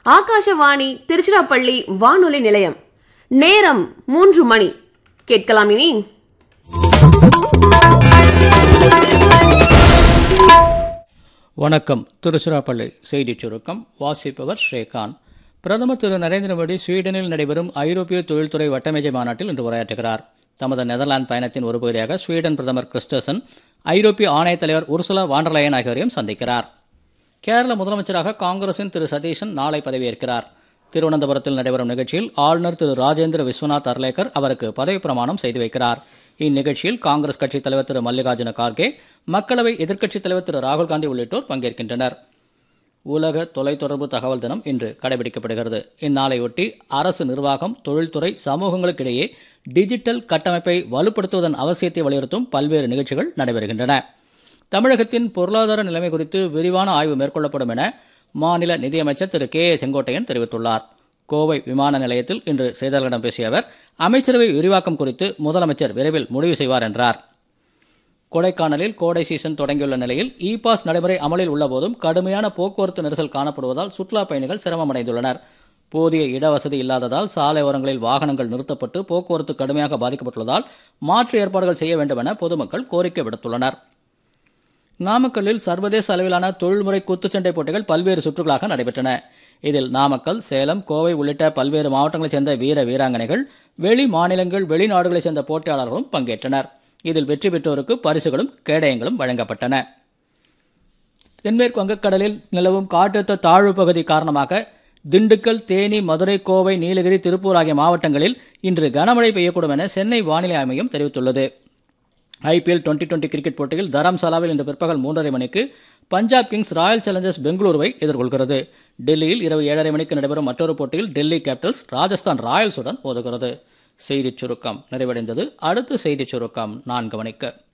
ஆகாஷவாணி திருச்சிராப்பள்ளி வானொலி நிலையம் நேரம் மூன்று மணி கேட்கலாம் இனி வணக்கம் திருச்சிராப்பள்ளி செய்திச் சுருக்கம் வாசிப்பவர் ஸ்ரீகாந்த் பிரதமர் திரு நரேந்திர மோடி ஸ்வீடனில் நடைபெறும் ஐரோப்பிய தொழில்துறை வட்டமேஜை மாநாட்டில் இன்று உரையாற்றுகிறார் தமது நெதர்லாந்து பயணத்தின் ஒரு பகுதியாக ஸ்வீடன் பிரதமர் கிறிஸ்டசன் ஐரோப்பிய ஆணையத் தலைவர் உர்சுலா வாண்டர்லயன் ஆகியோரையும் சந்திக்கிறார் கேரள முதலமைச்சராக காங்கிரசின் திரு சதீஷன் நாளை பதவியேற்கிறார் திருவனந்தபுரத்தில் நடைபெறும் நிகழ்ச்சியில் ஆளுநர் திரு ராஜேந்திர விஸ்வநாத் அர்லேக்கர் அவருக்கு பதவி பிரமாணம் செய்து வைக்கிறார் இந்நிகழ்ச்சியில் காங்கிரஸ் கட்சித் தலைவர் திரு மல்லிகார்ஜுன கார்கே மக்களவை எதிர்க்கட்சித் தலைவர் திரு ராகுல் காந்தி உள்ளிட்டோர் பங்கேற்கின்றனர் உலக தொலைத்தொடர்பு தகவல் தினம் இன்று கடைபிடிக்கப்படுகிறது இந்நாளையொட்டி அரசு நிர்வாகம் தொழில்துறை சமூகங்களுக்கிடையே டிஜிட்டல் கட்டமைப்பை வலுப்படுத்துவதன் அவசியத்தை வலியுறுத்தும் பல்வேறு நிகழ்ச்சிகள் நடைபெறுகின்றன தமிழகத்தின் பொருளாதார நிலைமை குறித்து விரிவான ஆய்வு மேற்கொள்ளப்படும் என மாநில நிதியமைச்சர் திரு கே ஏ செங்கோட்டையன் தெரிவித்துள்ளார் கோவை விமான நிலையத்தில் இன்று செய்தியாளர்களிடம் பேசிய அவர் அமைச்சரவை விரிவாக்கம் குறித்து முதலமைச்சர் விரைவில் முடிவு செய்வார் என்றார் கொடைக்கானலில் கோடை சீசன் தொடங்கியுள்ள நிலையில் இ பாஸ் நடைமுறை அமலில் உள்ளபோதும் கடுமையான போக்குவரத்து நெரிசல் காணப்படுவதால் சுற்றுலா பயணிகள் சிரமமடைந்துள்ளனர் போதிய இடவசதி இல்லாததால் சாலை ஓரங்களில் வாகனங்கள் நிறுத்தப்பட்டு போக்குவரத்து கடுமையாக பாதிக்கப்பட்டுள்ளதால் மாற்று ஏற்பாடுகள் செய்ய வேண்டும் என பொதுமக்கள் கோரிக்கை விடுத்துள்ளனர் நாமக்கல்லில் சர்வதேச அளவிலான தொழில்முறை குத்துச்சண்டை போட்டிகள் பல்வேறு சுற்றுகளாக நடைபெற்றன இதில் நாமக்கல் சேலம் கோவை உள்ளிட்ட பல்வேறு மாவட்டங்களைச் சேர்ந்த வீர வீராங்கனைகள் வெளி மாநிலங்கள் வெளிநாடுகளைச் சேர்ந்த போட்டியாளர்களும் பங்கேற்றனர் இதில் வெற்றி பெற்றோருக்கு பரிசுகளும் கேடயங்களும் வழங்கப்பட்டன தென்மேற்கு வங்கக்கடலில் நிலவும் காற்றழுத்த தாழ்வு பகுதி காரணமாக திண்டுக்கல் தேனி மதுரை கோவை நீலகிரி திருப்பூர் ஆகிய மாவட்டங்களில் இன்று கனமழை பெய்யக்கூடும் என சென்னை வானிலை ஆய்வு தெரிவித்துள்ளது ஐபிஎல் டுவெண்டி டுவெண்டி கிரிக்கெட் போட்டியில் தரம்சாலாவில் இன்று பிற்பகல் மூன்றரை மணிக்கு பஞ்சாப் கிங்ஸ் ராயல் சேலஞ்சர்ஸ் பெங்களூருவை எதிர்கொள்கிறது டெல்லியில் இரவு ஏழரை மணிக்கு நடைபெறும் மற்றொரு போட்டியில் டெல்லி கேபிட்டல்ஸ் ராஜஸ்தான் ராயல்ஸுடன் மோதுகிறது செய்திச் சுருக்கம் நிறைவடைந்தது அடுத்த செய்திச் சுருக்கம் நான்கு மணிக்கு